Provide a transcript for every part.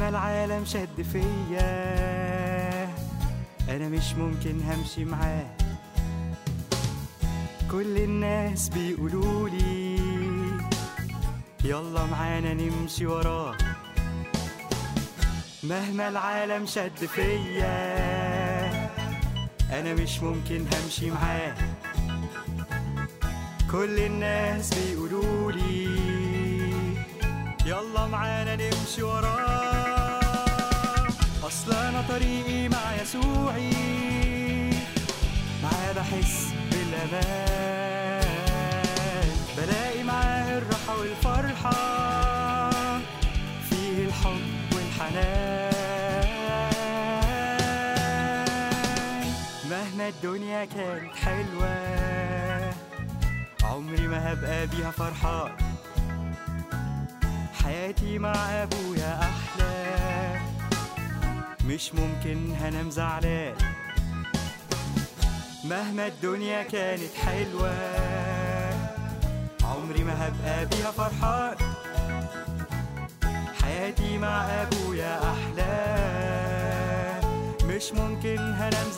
مهما العالم شد فيا انا مش ممكن همشي معاه كل الناس بيقولولي يلا معانا نمشي وراه مهما العالم شد فيا انا مش ممكن همشي معاه كل الناس بيقولولي يلا معانا نمشي وراه اصل انا طريقي مع يسوعي معاه بحس بالامان بلاقي معاه الراحه والفرحه فيه الحب والحنان مهما الدنيا كانت حلوه عمري ما هبقى بيها فرحان حياتي مع ابويا احلى مش ممكن هنام زعلان مهما الدنيا كانت حلوة عمري ما هبقى بيها فرحان حياتي مع ابويا احلى مش ممكن هنام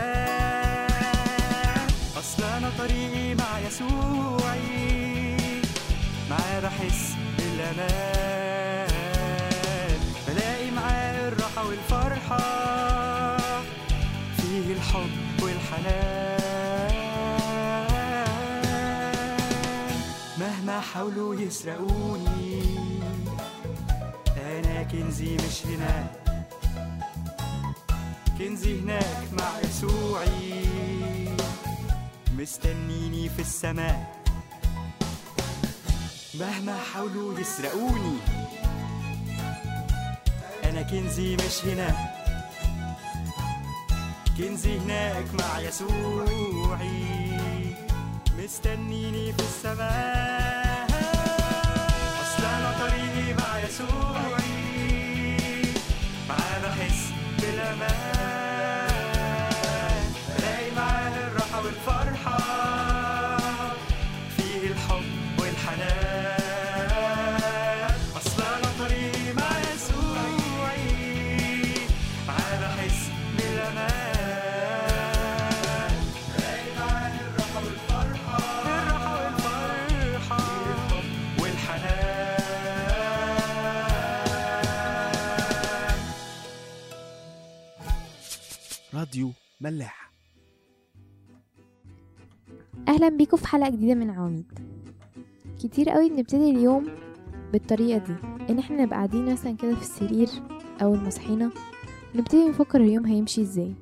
زعلان اصل انا طريقي مع يسوعي معاه بحس بالامان بلاقي معاه الراحه والفرحه فيه الحب والحنان مهما حاولوا يسرقوني انا كنزي مش هنا كنزي هناك مع يسوعي مستنيني في السماء مهما حاولوا يسرقوني انا كنزي مش هنا كنزي هناك مع يسوعي مستنيني في السماء اصل انا طريقي مع يسوعي معاه بحس بالامان بلاقي معاه الراحه والفرحه فيه الحب والحنان اصل انا طريقي مع يسوعي معاه بحس بالامان بلاقي معاه الراحه والفرحه الراحه والفرحه والحنان راديو ملاح اهلا بيكم في حلقه جديده من عواميد كتير قوي بنبتدي اليوم بالطريقه دي ان احنا نبقى قاعدين مثلا كده في السرير اول ما صحينا نبتدي نفكر اليوم هيمشي ازاي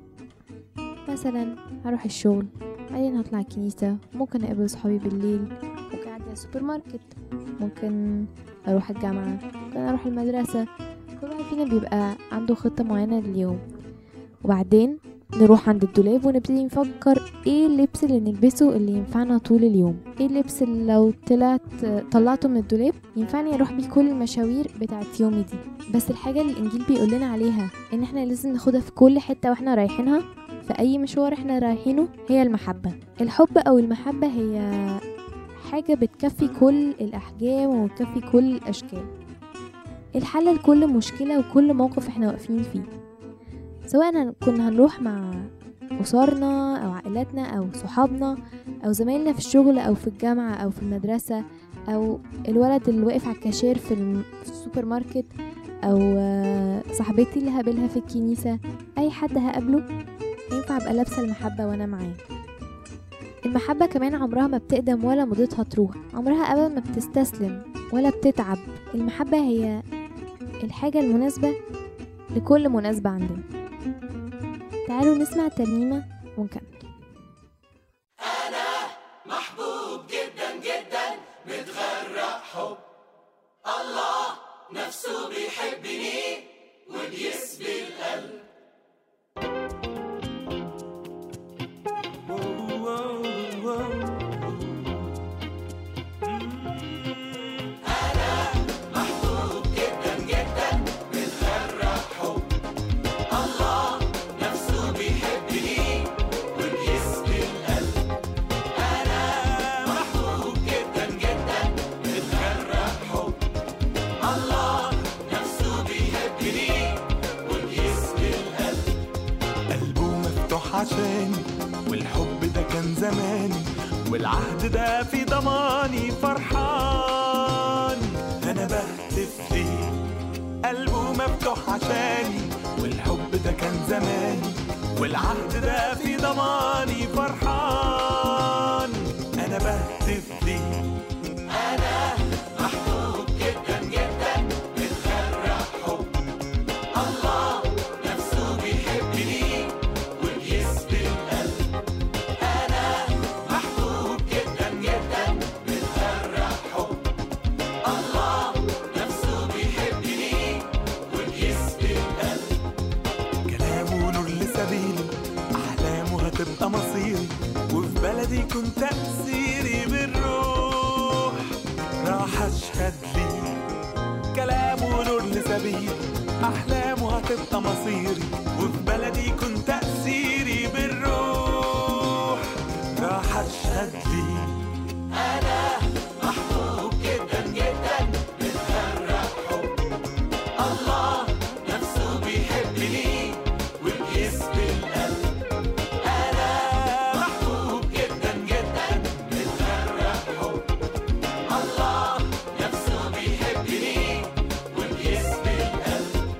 مثلا هروح الشغل بعدين هطلع الكنيسة ممكن أقابل صحابي بالليل ممكن أعدي على السوبر ماركت ممكن أروح الجامعة ممكن أروح المدرسة كل واحد فينا بيبقى عنده خطة معينة لليوم وبعدين نروح عند الدولاب ونبتدي نفكر ايه اللبس اللي نلبسه اللي ينفعنا طول اليوم ايه اللبس اللي لو طلعت طلعته من الدولاب ينفعني اروح بيه كل المشاوير بتاعت يومي دي بس الحاجة اللي الانجيل بيقول لنا عليها ان احنا لازم ناخدها في كل حتة واحنا رايحينها في اي مشوار احنا رايحينه هي المحبة الحب او المحبة هي حاجة بتكفي كل الاحجام وبتكفي كل الاشكال الحل لكل مشكلة وكل موقف احنا واقفين فيه سواء هن- كنا هنروح مع أسرنا أو عائلاتنا أو صحابنا أو زمايلنا في الشغل أو في الجامعة أو في المدرسة أو الولد اللي واقف على الكاشير في, الم... في السوبر ماركت أو آه، صاحبتي اللي هقابلها في الكنيسة أي حد هقابله ينفع أبقى لابسة المحبة وأنا معاه المحبة كمان عمرها ما بتقدم ولا مدتها تروح عمرها أبدا ما بتستسلم ولا بتتعب المحبة هي الحاجة المناسبة لكل مناسبة عندنا تعالوا نسمع الترنيمة ونكمل الله نفسه بيحبني زماني والعهد ده في ضماني فرحان انا بهتف ليه قلبه مفتوح عشاني والحب ده كان زماني والعهد ده في ضماني فرحان انا بهتف ليه انا محبوب جدا جدا متغرق حب الله نفسه بيحبني وبيسبي القلب انا محبوب جدا جدا متغرق حب الله نفسه بيحبني وبيسبي القلب كلامه نور لسبيلي احلامه هتبقى مصيري وفي بلدي كنت تأثيري بالروح راح اشهد ليه كلامه نور لسبيلي احلامه هتبقى مصيري وفي بلدي كنت تأثيري بالروح راح اشهد ليه انا محبوب جدا جدا متغرق حب الله نفسه بيحبني وبيسبي القلب انا محبوب جدا جدا متغرق حب الله نفسه بيحبني وبيسبي القلب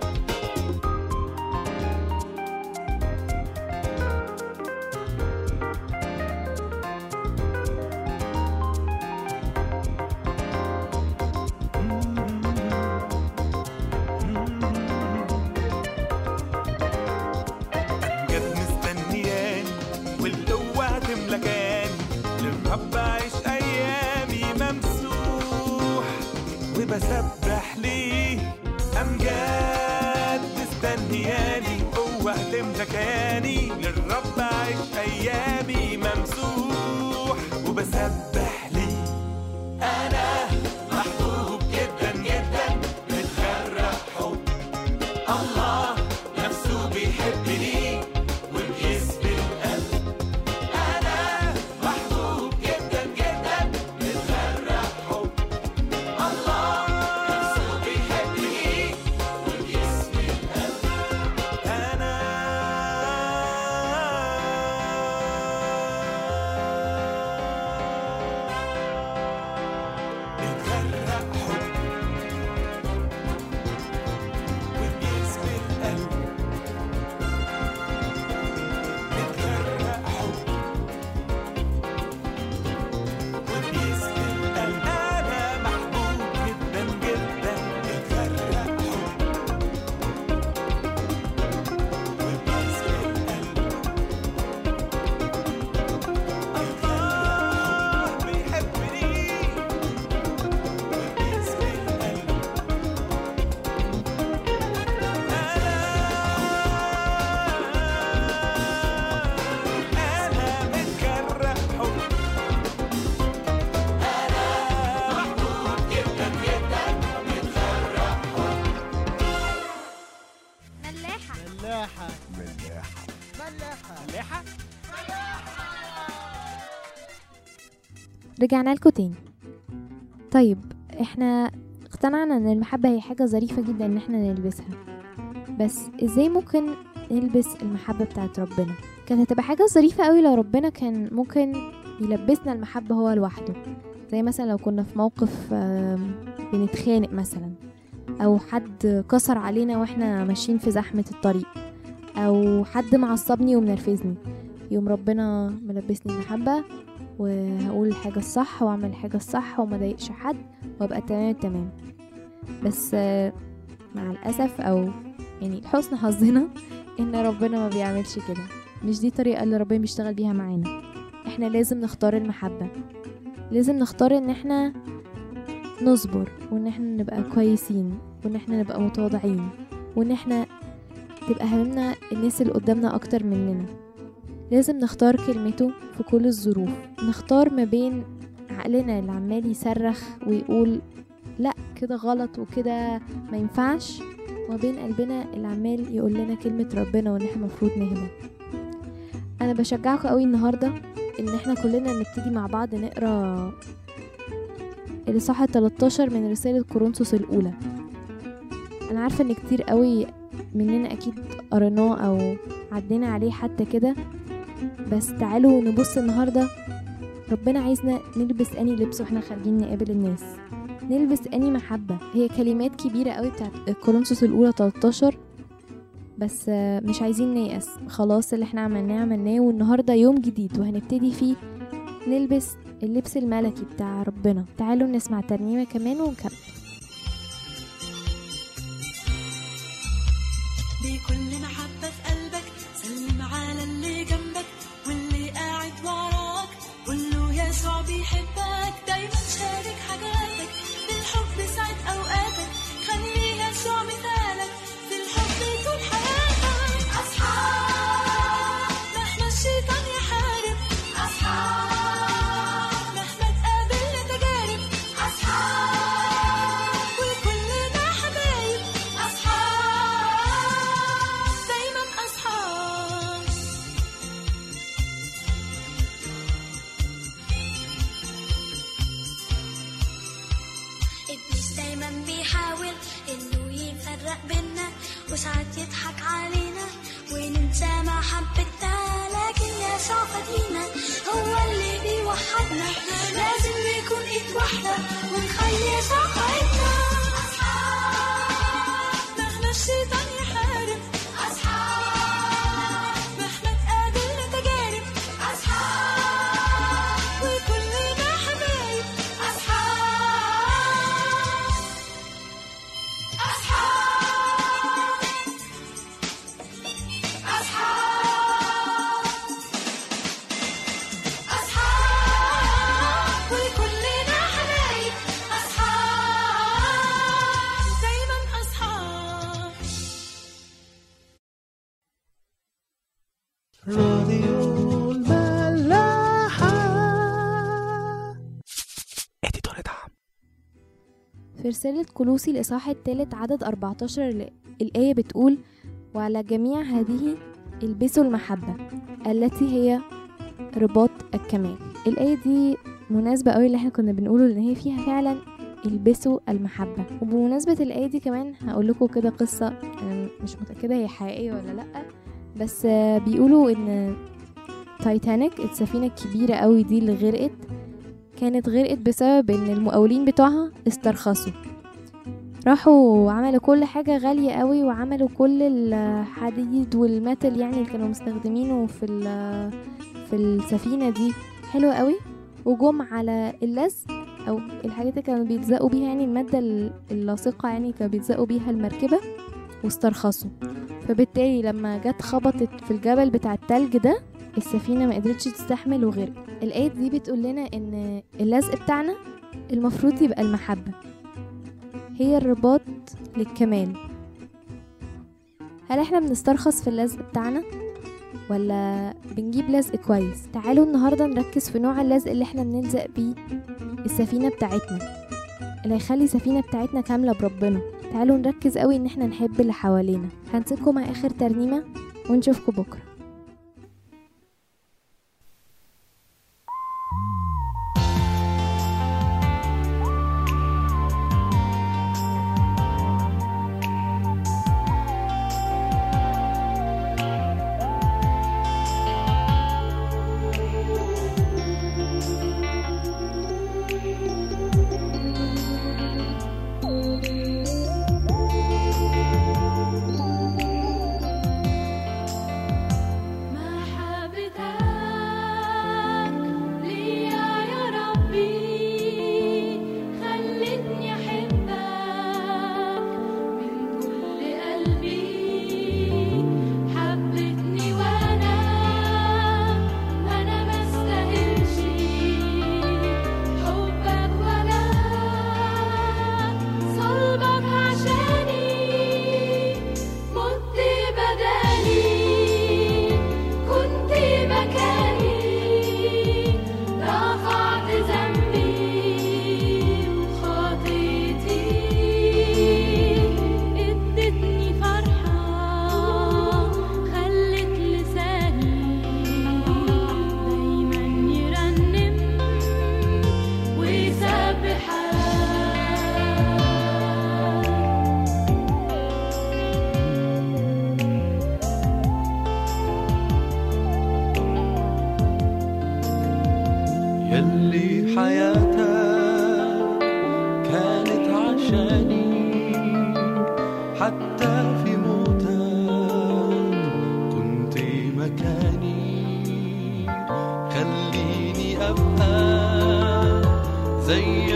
أمجد مستنياني والقوة هتملكاني للرب أعيش أيامي ممسوح وبسبح ليه أمجاد مستنياني قوة هتملكاني للرب أعيش أيامي ممسوح وبسبح ليه أنا محبوب جدا جدا متغرق حب الله نفسه بيحبني وبيسبي القلب أنا محبوب جدا جدا متغرق حب الله نفسه بيحبني وبيسبي القلب أنا متغرق حب وبيسبي القلب متغرق حب وبيسبي القلب أنا محبوب جدا جدا متغرق حب وبيسبي القلب الله بيحبني وبيسبي القلب أنا متجرح حب أنا محبوب جدا جدا متجرح ملاحة ملاحة ملاحة ملاحة رجعنا لكم تاني طيب احنا اقتنعنا ان المحبة هي حاجة ظريفة جدا ان احنا نلبسها بس ازاي ممكن نلبس المحبة بتاعت ربنا كانت هتبقى حاجة ظريفة قوي لو ربنا كان ممكن يلبسنا المحبة هو لوحده زي مثلا لو كنا في موقف آم، بنتخانق مثلا او حد كسر علينا واحنا ماشيين في زحمة الطريق او حد معصبني ومنرفزني يوم ربنا ملبسني المحبة وهقول الحاجة الصح واعمل الحاجة الصح وما ضايقش حد وابقى تمام التمام بس آه، مع الأسف أو يعني لحسن حظنا إن ربنا ما بيعملش كده مش دي الطريقة اللي ربنا بيشتغل بيها معانا احنا لازم نختار المحبة لازم نختار ان احنا نصبر وان احنا نبقى كويسين وان احنا نبقى متواضعين وان احنا تبقى هممنا الناس اللي قدامنا اكتر مننا لازم نختار كلمته في كل الظروف نختار ما بين عقلنا اللي عمال يصرخ ويقول لا كده غلط وكده ما ينفعش وما بين قلبنا اللي عمال يقول لنا كلمة ربنا وان احنا المفروض نهدى انا بشجعكم قوي النهارده ان احنا كلنا نبتدي مع بعض نقرا الاصحاح 13 من رسالة كورنثوس الاولى انا عارفة ان كتير قوي مننا اكيد قريناه او عدينا عليه حتى كده بس تعالوا نبص النهارده ربنا عايزنا نلبس اني لبس واحنا خارجين نقابل الناس نلبس اني محبة هي كلمات كبيرة قوي بتاعت كورنثوس الأولى 13 بس آه، مش عايزين نيأس خلاص اللي احنا عملناه عملناه والنهاردة يوم جديد وهنبتدي فيه نلبس اللبس الملكي بتاع ربنا تعالوا نسمع ترنيمة كمان ونكمل بكل محبة في قلبك سلم على اللي جنبك واللي قاعد وراك قول له يسوع بيحبك دايما شارك حاجاتك بالحب سعد أوقاتك خلي يسوع مثالك في الحب طول حياتك أصحاب مهما الشيطان يحارب أصحاب مهما تقابلنا تجارب أصحاب وكلنا حبايب أصحاب دايما أصحاب إبليس دايما بيحاول إنه يفرق بينا وساعات يضحك علينا وننسى محبتنا لكن يسوع فدينا هو اللي بيوحدنا لازم نكون إيد واحدة ونخلي يسوع قائدنا أصحاب مهما الشيطان يحارب أصحاب مهما تقابلنا تجارب أصحاب وكلنا حبايب أصحاب أصحاب أصحاب أصحاب وكلنا حبايب أصحاب دايما أصحاب راديو الملاحة اديتور دعم في رسالة كلوسي الإصحاح الثالث عدد 14 ال- الآية بتقول وعلى جميع هذه البسوا المحبة التي هي رباط الكمال الآية دي مناسبة قوي اللي احنا كنا بنقوله لأن هي فيها فعلا البسوا المحبة وبمناسبة الآية دي كمان هقول لكم كده قصة أنا مش متأكدة هي حقيقية ولا لأ بس آه، بيقولوا إن تايتانيك السفينة الكبيرة قوي دي اللي غرقت كانت غرقت بسبب ان المقاولين بتوعها استرخصوا راحوا عملوا كل حاجة غالية قوي وعملوا كل الحديد والميتال يعني اللي كانوا مستخدمينه في ال- في السفينة دي حلو قوي وجم على اللزق او الحاجات اللي كانوا بيلزقوا بيها يعني المادة ال- اللاصقة يعني كانوا بيلزقوا بيها المركبة واسترخصوا فبالتالي لما جت خبطت في الجبل بتاع التلج ده السفينة ما قدرتش تستحمل وغرقت الآية دي بتقول لنا إن اللزق بتاعنا المفروض يبقى المحبة هي الرباط للكمال هل احنا بنسترخص في اللزق بتاعنا ولا بنجيب لزق كويس تعالوا النهاردة نركز في نوع اللزق اللي احنا بنلزق بيه السفينة بتاعتنا اللي هيخلي السفينة بتاعتنا كاملة بربنا تعالوا نركز قوي ان احنا نحب اللي حوالينا هنسيبكم مع اخر ترنيمة ونشوفكم بكرة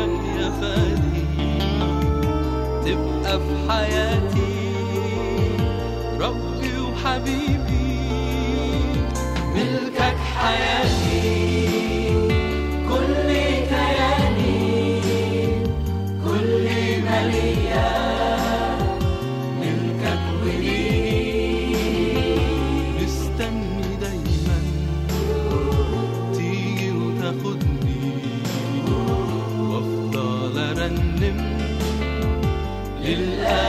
يا فادي تبقى في حياتي ربي وحبيبي ملكك حياتي كل كياني كل ما ليا ملكك وليك مستني دايما تيجي وتاخدني وافضل ارنم للآب